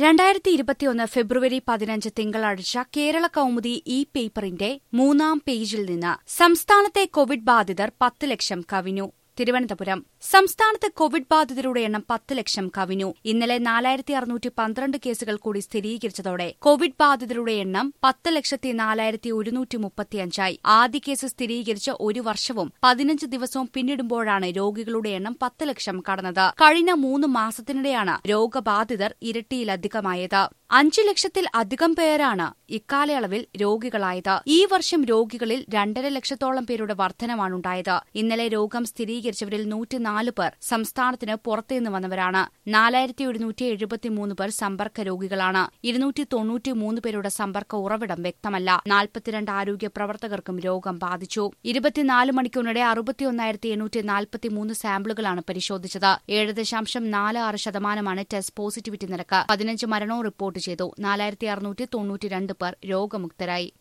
രണ്ടായിരത്തി ഇരുപത്തിയൊന്ന് ഫെബ്രുവരി പതിനഞ്ച് തിങ്കളാഴ്ച കേരള കൗമുദി ഇ പേപ്പറിന്റെ മൂന്നാം പേജിൽ നിന്ന് സംസ്ഥാനത്തെ കോവിഡ് ബാധിതർ പത്ത് ലക്ഷം കവിഞ്ഞു തിരുവനന്തപുരം സംസ്ഥാനത്ത് കോവിഡ് ബാധിതരുടെ എണ്ണം പത്ത് ലക്ഷം കവിഞ്ഞു ഇന്നലെ നാലായിരത്തി അറുന്നൂറ്റി പന്ത്രണ്ട് കേസുകൾ കൂടി സ്ഥിരീകരിച്ചതോടെ കോവിഡ് ബാധിതരുടെ എണ്ണം പത്ത് ലക്ഷത്തി നാലായിരത്തി ഒരുന്നൂറ്റി മുപ്പത്തിയഞ്ചായി ആദ്യ കേസ് സ്ഥിരീകരിച്ച് ഒരു വർഷവും പതിനഞ്ച് ദിവസവും പിന്നിടുമ്പോഴാണ് രോഗികളുടെ എണ്ണം പത്ത് ലക്ഷം കടന്നത് കഴിഞ്ഞ മൂന്ന് മാസത്തിനിടെയാണ് രോഗബാധിതർ ഇരട്ടിയിലധികമായത് അഞ്ചു ലക്ഷത്തിൽ അധികം പേരാണ് ഇക്കാലയളവിൽ രോഗികളായത് ഈ വർഷം രോഗികളിൽ രണ്ടര ലക്ഷത്തോളം പേരുടെ വർധനമാണുണ്ടായത് ഇന്നലെ രോഗം സ്ഥിരീകരിച്ചവരിൽ നൂറ്റിനാല് പേർ സംസ്ഥാനത്തിന് പുറത്തുനിന്ന് വന്നവരാണ് നാലായിരത്തി ഒരുന്നൂറ്റി എഴുപത്തിമൂന്ന് പേർ സമ്പർക്ക രോഗികളാണ് ഇരുന്നൂറ്റി തൊണ്ണൂറ്റിമൂന്ന് പേരുടെ സമ്പർക്ക ഉറവിടം വ്യക്തമല്ല നാൽപ്പത്തിരണ്ട് ആരോഗ്യ പ്രവർത്തകർക്കും രോഗം ബാധിച്ചു ഇരുപത്തിനാല് മണിക്കൂറിനിടെ അറുപത്തിയൊന്നായിരത്തി എണ്ണൂറ്റി നാൽപ്പത്തിമൂന്ന് സാമ്പിളുകളാണ് പരിശോധിച്ചത് ഏഴ് ദശാംശം നാല് ആറ് ശതമാനമാണ് ടെസ്റ്റ് പോസിറ്റിവിറ്റി നിരക്ക് പതിനഞ്ച് മരണവും റിപ്പോർട്ട് ചെയ്തു നാലായിരത്തി അറുന്നൂറ്റി തൊണ്ണൂറ്റിരണ്ട് പേർ രോഗമുക്തരായി